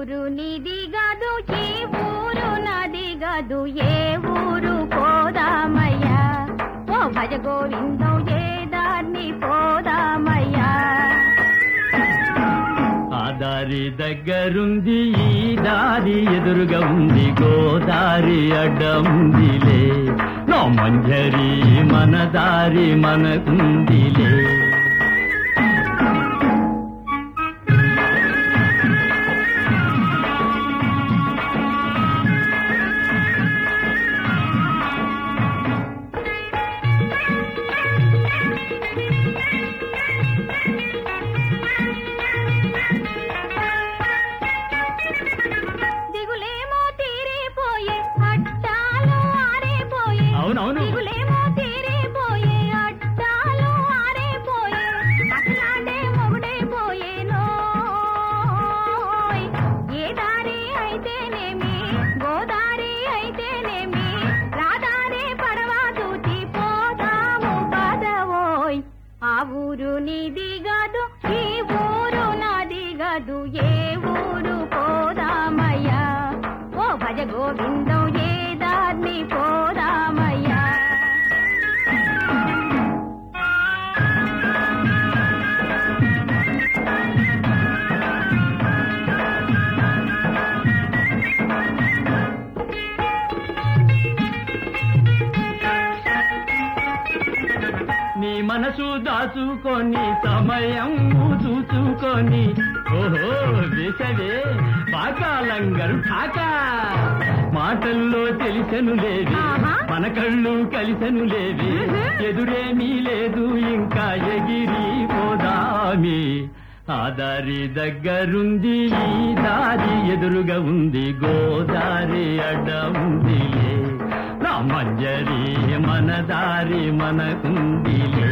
ఊరు నిది గదు ఈ ఊరు నది గదు ఏ ఊరు పోదామయ్యా ఓ భజ గోవిందం ఏ దాన్ని పోదామయ్యా ఆ దారి దగ్గరుంది ఈ దారి ఎదురుగా ఉంది గోదారి అడ్డముందిలే నో మంజరి మన దారి మనకుందిలే దిగులేమో తీరిపోయే అట్టాలు ఆరిపోయే అవునవును. దిగులేమో తీరిపోయే అట్టాలు ఆరిపోయే అట్లాంటే మొగుడైపోయేనోయ్ ఏ దారి అయితేనేమి గోదారి అయితేనేమి రాదారి పడవ దూచి పోదాము పదవోయ్ ఆ ఊరు నీది గదు ఈ ఊరు నాది గదు ఏ ఊరు పోదామయ్యా ఓ భజ గోవిందం ఏ దాన్ని పోదామయ్యా నీ మనసు దాచుకొని సమయం చూచుకొని ఓహో వేసవే పాకాలంగరు ఠాకా మాటల్లో తెలిసెను లేవి ఆహా. మన కళ్ళు కలిసెను లేవి మ్మ్. ఎదురేమీ లేదు ఇంకా ఎగిరి పోదామి ఆ దారి దగ్గరుంది ఈ దారి ఎదురుగా ఉంది గోదారి అడ్డ ఉందిలే నా మంజరి మన దారి మనకుందిలే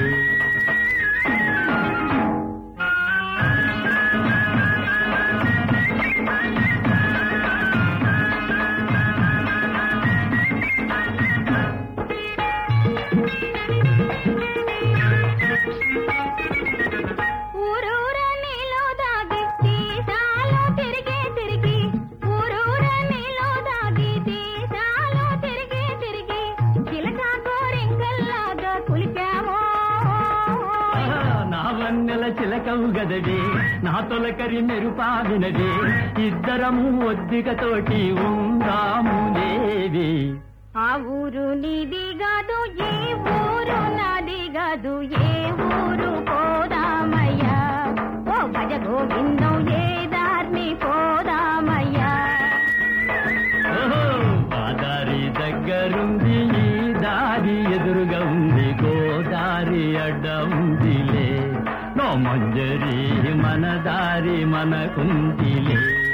ఊరూర నీలో దాగి తీసాలో తిరిగి తిరిగి ఊరూర నీలో దాగి తీసాలో తిరిగి తిరిగి చిలక గోరింకల్లాగా కులిపామో నా వన్నెల చిలకవు గదవి నా తొలకరి మెరుపావినవి ఇద్దరము ఒద్దికతోటి ఉందాము దేవి ఆ ఊరు నీది కాదు ఏ ఊరు నాది కాదు ఏ ఊరు పోదామయ్యా ఓ భజ గోవిందం ఏ దారిని పోదామయ్యా ఓహో, ఆ దారి దగ్గరుంది ఈ దారి ఎదురుగా ఉంది గోదారి అడ్డ ఉందిలే నో మంజరి మన దారి మనకుందిలే